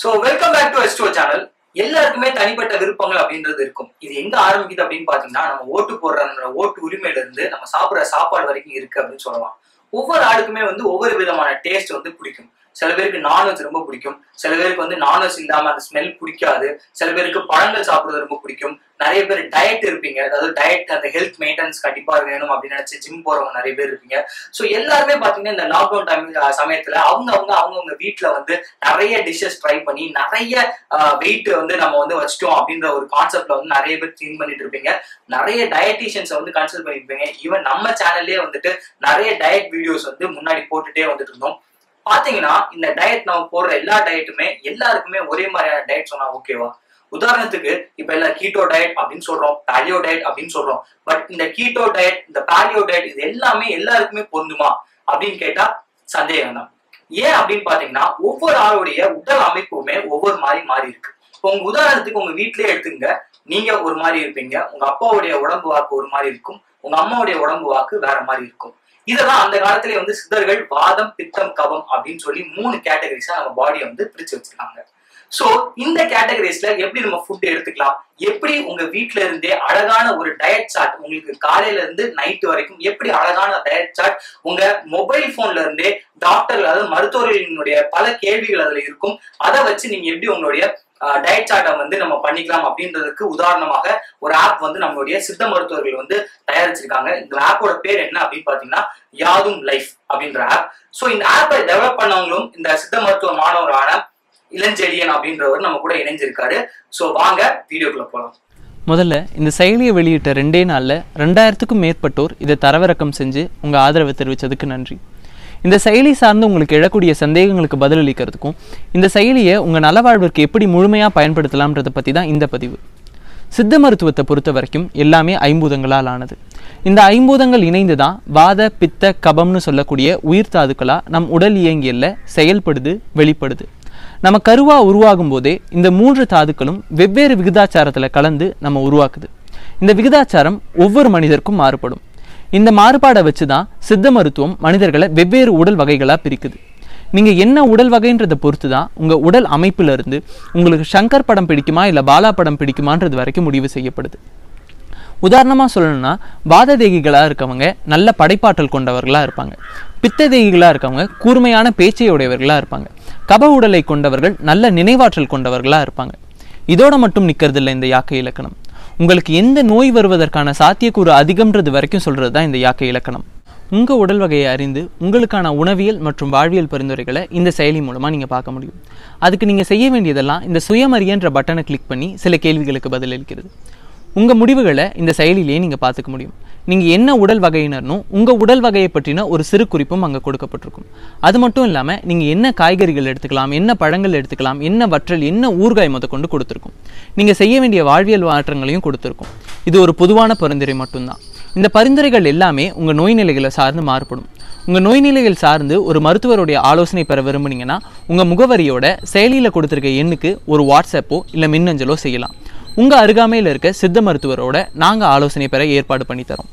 so welcome back to எஸ்டோ channel எல்லாருக்குமே தனிப்பட்ட விருப்பங்கள் அப்படின்றது இருக்கும் இது எங்க ஆரம்பிக்குது அப்படின்னு பாத்தீங்கன்னா நம்ம ஓட்டு போடுற நம்ம ஓட்டு உரிமையில இருந்து நம்ம சாப்பிடுற சாப்பாடு வரைக்கும் இருக்கு அப்படின்னு சொல்லலாம் ஒவ்வொரு ஆளுக்குமே வந்து ஒவ்வொரு விதமான டேஸ்ட் வந்து பிடிக்கும் சில பேருக்கு நான்வெஜ் ரொம்ப பிடிக்கும் சில பேருக்கு வந்து நான்வெஜ் இல்லாம அந்த ஸ்மெல் பிடிக்காது சில பேருக்கு பழங்கள் சாப்பிடுறது ரொம்ப பிடிக்கும் நிறைய பேர் டயட் இருப்பீங்க அதாவது டயட் அந்த ஹெல்த் மெயின்டெனன்ஸ் கண்டிப்பா வேணும் அப்படின்னு நினைச்சு ஜிம் போறவங்க நிறைய பேர் இருப்பீங்க ஸோ எல்லாருமே பாத்தீங்கன்னா இந்த லாக்டவுன் டைம் சமயத்துல அவங்க அவங்க அவங்கவுங்க வீட்டுல வந்து நிறைய டிஷ்ஷஸ் ட்ரை பண்ணி நிறைய வெயிட் வந்து நம்ம வந்து வச்சிட்டோம் அப்படின்ற ஒரு கான்செப்ட்ல வந்து நிறைய பேர் திங்க் பண்ணிட்டு இருப்பீங்க நிறைய டயட்டிஷியன்ஸை வந்து கன்சல்ட் பண்ணிருப்பீங்க ஈவன் நம்ம சேனல்லே வந்துட்டு நிறைய டயட் வீடியோஸ் வந்து முன்னாடி போட்டுட்டே வந்துட்டு இருந்தோம் பாத்தீங்கன்னா இந்த டயட் நம்ம போடுற எல்லா டயட்டுமே எல்லாருக்குமே ஒரே மாதிரியான டயட் சொன்னா ஓகேவா உதாரணத்துக்கு இப்ப எல்லாம் கீட்டோ டயட் அப்படின்னு சொல்றோம் பேலியோ டயட் அப்படின்னு சொல்றோம் பட் இந்த கீட்டோ டயட் இந்த பேலியோ டயட் இது எல்லாமே எல்லாருக்குமே பொருந்துமா அப்படின்னு கேட்டா சந்தேகம் தான் ஏன் அப்படின்னு பாத்தீங்கன்னா ஒவ்வொரு ஆளுடைய உடல் அமைப்புமே ஒவ்வொரு மாதிரி மாறி இருக்கு இப்போ உங்க உதாரணத்துக்கு உங்க வீட்லயே எடுத்துங்க நீங்க ஒரு மாதிரி இருப்பீங்க உங்க அப்பாவுடைய உடம்பு வாக்கு ஒரு மாதிரி இருக்கும் உங்க அம்மாவுடைய உடம்பு வாக்கு வேற மாதிரி இருக்கும் இதெல்லாம் அந்த காலத்திலே வந்து சித்தர்கள் வாதம் பித்தம் கபம் அப்படின்னு சொல்லி மூணு கேட்டகரிஸா நம்ம பாடியை வந்து பிரிச்சு வச்சிருக்காங்க சோ இந்த கேட்டகரிஸ்ல எப்படி நம்ம ஃபுட் எடுத்துக்கலாம் எப்படி உங்க வீட்ல இருந்தே அழகான ஒரு டயட் சார்ட் உங்களுக்கு காலையில இருந்து நைட் வரைக்கும் எப்படி அழகான டயட் சார்ட் உங்க மொபைல் போன்ல இருந்தே டாக்டர் அதாவது மருத்துவர்களினுடைய பல கேள்விகள் அதுல இருக்கும் அதை வச்சு நீங்க எப்படி உங்களுடைய டயட் சார்ட்டை வந்து நம்ம பண்ணிக்கலாம் அப்படின்றதுக்கு உதாரணமாக ஒரு ஆப் வந்து நம்மளுடைய சித்த மருத்துவர்கள் வந்து தயாரிச்சிருக்காங்க இந்த ஆப்போட பேர் என்ன அப்படின்னு பாத்தீங்கன்னா யாதும் லைஃப் அப்படின்ற ஆப் ஸோ இந்த ஆப்பை டெவலப் பண்ணவங்களும் இந்த சித்த மருத்துவ மாணவரான இளஞ்செழியன் அப்படின்றவர் நம்ம கூட இணைஞ்சிருக்காரு ஸோ வாங்க வீடியோக்குள்ள போகலாம் முதல்ல இந்த செயலியை வெளியிட்ட ரெண்டே நாளில் ரெண்டாயிரத்துக்கும் மேற்பட்டோர் இதை தரவிறக்கம் செஞ்சு உங்கள் ஆதரவை தெரிவித்ததுக்கு நன்றி இந்த செயலி சார்ந்து உங்களுக்கு எழக்கூடிய சந்தேகங்களுக்கு பதிலளிக்கிறதுக்கும் இந்த செயலியை உங்கள் நலவாழ்விற்கு எப்படி முழுமையாக பயன்படுத்தலாம்ன்றதை பற்றி தான் இந்த பதிவு சித்த மருத்துவத்தை பொறுத்த வரைக்கும் எல்லாமே ஐம்பூதங்களால் ஆனது இந்த ஐம்பூதங்கள் இணைந்து தான் வாத பித்த கபம்னு சொல்லக்கூடிய உயிர் தாதுக்களாக நம் உடல் இயங்கியல்ல செயல்படுது வெளிப்படுது நம்ம கருவா உருவாகும் போதே இந்த மூன்று தாதுக்களும் வெவ்வேறு விகிதாச்சாரத்தில் கலந்து நம்ம உருவாக்குது இந்த விகிதாச்சாரம் ஒவ்வொரு மனிதருக்கும் மாறுபடும் இந்த மாறுபாடை வச்சு தான் சித்த மருத்துவம் மனிதர்களை வெவ்வேறு உடல் வகைகளாக பிரிக்குது நீங்கள் என்ன உடல் வகைன்றதை பொறுத்து தான் உங்கள் உடல் அமைப்புல இருந்து உங்களுக்கு சங்கர் படம் பிடிக்குமா இல்லை பாலா படம் பிடிக்குமான்றது வரைக்கும் முடிவு செய்யப்படுது உதாரணமாக சொல்லணும்னா வாத தேகிகளாக இருக்கவங்க நல்ல படைப்பாற்றல் கொண்டவர்களாக இருப்பாங்க பித்த தேகிகளாக இருக்கவங்க கூர்மையான பேச்சையுடையவர்களாக இருப்பாங்க கப உடலை கொண்டவர்கள் நல்ல நினைவாற்றல் கொண்டவர்களாக இருப்பாங்க இதோட மட்டும் நிற்கிறது இல்லை இந்த யாக்கை இலக்கணம் உங்களுக்கு எந்த நோய் வருவதற்கான சாத்தியக்கூறு அதிகம்ன்றது வரைக்கும் சொல்கிறது தான் இந்த யாக்கை இலக்கணம் உங்கள் உடல் வகையை அறிந்து உங்களுக்கான உணவியல் மற்றும் வாழ்வியல் பரிந்துரைகளை இந்த செயலி மூலமாக நீங்கள் பார்க்க முடியும் அதுக்கு நீங்கள் செய்ய வேண்டியதெல்லாம் இந்த சுயமறியன்ற பட்டனை கிளிக் பண்ணி சில கேள்விகளுக்கு பதிலளிக்கிறது உங்கள் முடிவுகளை இந்த செயலிலேயே நீங்கள் பார்த்துக்க முடியும் நீங்கள் என்ன உடல் வகையினர்னும் உங்கள் உடல் வகையை பற்றின ஒரு சிறு குறிப்பும் அங்கே கொடுக்கப்பட்டிருக்கும் அது மட்டும் இல்லாமல் நீங்கள் என்ன காய்கறிகள் எடுத்துக்கலாம் என்ன பழங்கள் எடுத்துக்கலாம் என்ன வற்றல் என்ன ஊறுகாய் முத கொண்டு கொடுத்துருக்கும் நீங்கள் செய்ய வேண்டிய வாழ்வியல் மாற்றங்களையும் கொடுத்துருக்கும் இது ஒரு பொதுவான பரிந்துரை மட்டும்தான் இந்த பரிந்துரைகள் எல்லாமே உங்கள் நோய் நிலைகளை சார்ந்து மாறுபடும் உங்கள் நோய் நிலைகள் சார்ந்து ஒரு மருத்துவருடைய ஆலோசனை பெற விரும்புனீங்கன்னா உங்கள் முகவரியோட செயலியில் கொடுத்துருக்க எண்ணுக்கு ஒரு வாட்ஸ்அப்போ இல்லை மின்னஞ்சலோ செய்யலாம் உங்கள் அருகாமையில் இருக்க சித்த மருத்துவரோட நாங்கள் ஆலோசனை பெற ஏற்பாடு பண்ணித்தரோம்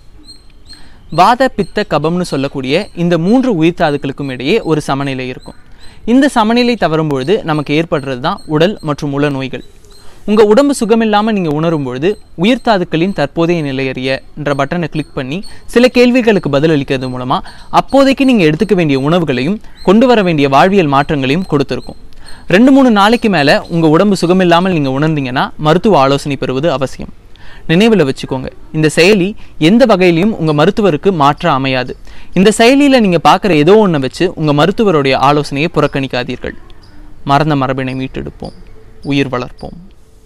வாத பித்த கபம்னு சொல்லக்கூடிய இந்த மூன்று உயிர் தாதுக்களுக்கும் இடையே ஒரு சமநிலை இருக்கும் இந்த சமநிலை தவறும் பொழுது நமக்கு ஏற்படுறது தான் உடல் மற்றும் உள நோய்கள் உங்கள் உடம்பு சுகமில்லாமல் நீங்கள் உணரும் பொழுது உயிர் தாதுக்களின் தற்போதைய நிலையறிய என்ற பட்டனை கிளிக் பண்ணி சில கேள்விகளுக்கு பதிலளிக்கிறது மூலமாக அப்போதைக்கு நீங்கள் எடுத்துக்க வேண்டிய உணவுகளையும் கொண்டு வர வேண்டிய வாழ்வியல் மாற்றங்களையும் கொடுத்துருக்கும் ரெண்டு மூணு நாளைக்கு மேலே உங்கள் உடம்பு சுகமில்லாமல் நீங்கள் உணர்ந்தீங்கன்னா மருத்துவ ஆலோசனை பெறுவது அவசியம் நினைவில் வச்சுக்கோங்க இந்த செயலி எந்த வகையிலையும் உங்கள் மருத்துவருக்கு மாற்ற அமையாது இந்த செயலியில் நீங்கள் பார்க்குற ஏதோ ஒன்றை வச்சு உங்கள் மருத்துவருடைய ஆலோசனையை புறக்கணிக்காதீர்கள் மறந்த மரபினை மீட்டெடுப்போம் உயிர் வளர்ப்போம்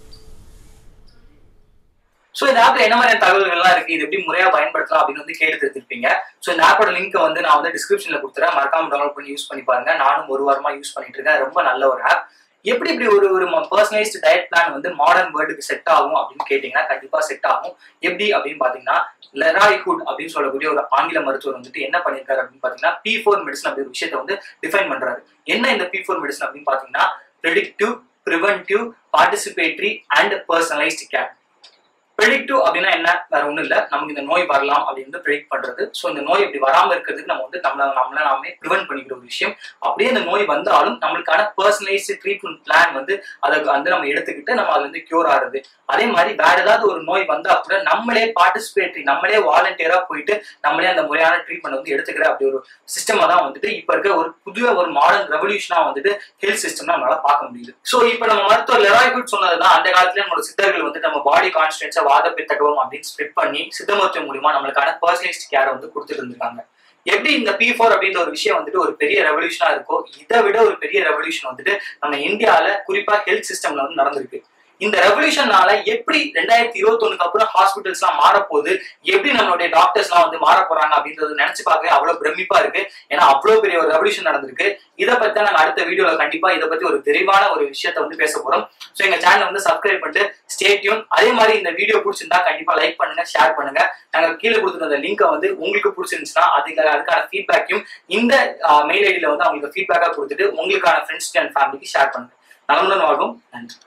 ஸோ இந்த ஆப்ல என்ன மாதிரியான தகவல்கள்லாம் இருக்கு இது எப்படி முறையா பயன்படுத்தலாம் அப்படின்னு வந்து கேட்டு தெரிஞ்சிருப்பீங்க ஸோ இந்த ஆப்போட லிங்க் வந்து நான் வந்து டிஸ்கிரிப்ஷன்ல கொடுத்துறேன் மறக்காம டவுன்லோட் பண்ணி யூஸ் பண்ணி பாருங்க நானும் ஒரு வாரமா யூஸ் பண்ணிட்டு இருக்கேன் ரொம்ப நல்ல ஒரு ஆப் எப்படி இப்படி ஒரு ஒரு பர்சனலைஸ்டு டயட் பிளான் வந்து மாடர்ன் வேர்ல்டுக்கு செட் ஆகும் அப்படின்னு கேட்டீங்கன்னா கண்டிப்பா செட் ஆகும் எப்படி அப்படின்னு பாத்தீங்கன்னா லெராய்ஹுட் அப்படின்னு சொல்லக்கூடிய ஒரு ஆங்கில மருத்துவர் வந்துட்டு என்ன பண்ணியிருக்காரு அப்படின்னு பாத்தீங்கன்னா பி ஃபோர் மெடிசன் அப்படி ஒரு விஷயத்தை வந்து டிஃபைன் பண்றாரு என்ன இந்த பி ஃபோர் மெடிசன் அப்படின்னு பாத்தீங்கன்னா predictive preventive participatory and personalised care predictive அப்படின்னா என்ன வேற ஒண்ணும் இல்ல நமக்கு இந்த நோய் வரலாம் அப்படின்னு ப்ரெடிக்ட் பண்றது ஸோ இந்த நோய் இப்படி வராம இருக்கிறதுக்கு நம்ம வந்து நம்மள நம்மள நாமே ப்ரிவென்ட் பண்ணிக்கிற ஒரு விஷயம் அப்படியே இந்த நோய் வந்தாலும் நம்மளுக்கான பர்சனலைஸ்டு ட்ரீட்மெண்ட் பிளான் வந்து அதை வந்து நம்ம எடுத்துக்கிட்டு நம்ம அதுல இருந்து கியூர் ஆகுறது அதே மாதிரி வேற ஏதாவது ஒரு நோய் வந்தா கூட நம்மளே பார்ட்டிசிபேட்டரி நம்மளே வாலண்டியரா போயிட்டு நம்மளே அந்த முறையான ட்ரீட்மெண்ட் வந்து எடுத்துக்கிற அப்படி ஒரு சிஸ்டமா தான் வந்துட்டு இப்ப இருக்க ஒரு புதிய ஒரு மாடர்ன் ரெவல்யூஷனா வந்துட்டு ஹெல்த் சிஸ்டம் நம்மளால பார்க்க முடியுது ஸோ இப்போ நம்ம மருத்துவர் லெராய்குட் சொன்னதுதான் அந்த காலத்துல நம்மளோட சித்தர்கள் வந்து நம்ம பாடி கான்ஸ்டன்ஸை வாத பித்தகம் அப்படின்னு ஸ்ப்ரெட் பண்ணி சித்த மருத்துவம் மூலியமா நம்மளுக்கான பர்சனலைஸ்ட் கேரை வந்து கொடுத்துட்டு இருந்திருக்காங்க எப்படி இந்த பி ஃபோர் அப்படின்ற ஒரு விஷயம் வந்துட்டு ஒரு பெரிய ரெவல்யூஷனா இருக்கோ இதை விட ஒரு பெரிய ரெவல்யூஷன் வந்துட்டு நம்ம இந்தியால குறிப்பா ஹெல்த் சிஸ்டம்ல வந்து நடந்திருக்கு இந்த ரெவல்யூஷனால எப்படி ரெண்டாயிரத்தி இருபத்தொன்னுக்கு அப்புறம் ஹாஸ்பிட்டல்ஸ் எல்லாம் மாறப்போகுது எப்படி நம்மளுடைய டாக்டர்ஸ் எல்லாம் வந்து மாற போறாங்க அப்படின்றது நினைச்சு பார்க்கவே அவ்வளவு பிரமிப்பா இருக்கு ஏன்னா அவ்வளவு பெரிய ஒரு ரெவல்யூஷன் நடந்திருக்கு இதை பத்தி தான் நாங்க அடுத்த வீடியோல கண்டிப்பா இதை பத்தி ஒரு தெளிவான ஒரு விஷயத்த வந்து பேச போறோம் ஸோ எங்க சேனல் வந்து சப்ஸ்கிரைப் பண்ணிட்டு ஸ்டேட்யூன் அதே மாதிரி இந்த வீடியோ பிடிச்சிருந்தா கண்டிப்பா லைக் பண்ணுங்க ஷேர் பண்ணுங்க நாங்க கீழே கொடுத்துருந்த அந்த லிங்கை வந்து உங்களுக்கு பிடிச்சிருந்துச்சுன்னா அதுக்கு அதுக்கான ஃபீட்பேக்கையும் இந்த மெயில் ஐடியில வந்து அவங்களுக்கு ஃபீட்பேக்கா கொடுத்துட்டு உங்களுக்கான ஃப்ரெண்ட்ஸ் அண்ட் ஃபேமிலிக்கு ஷேர் பண்ணுங்க நலமுடன் வாழ்வோம் நன்றி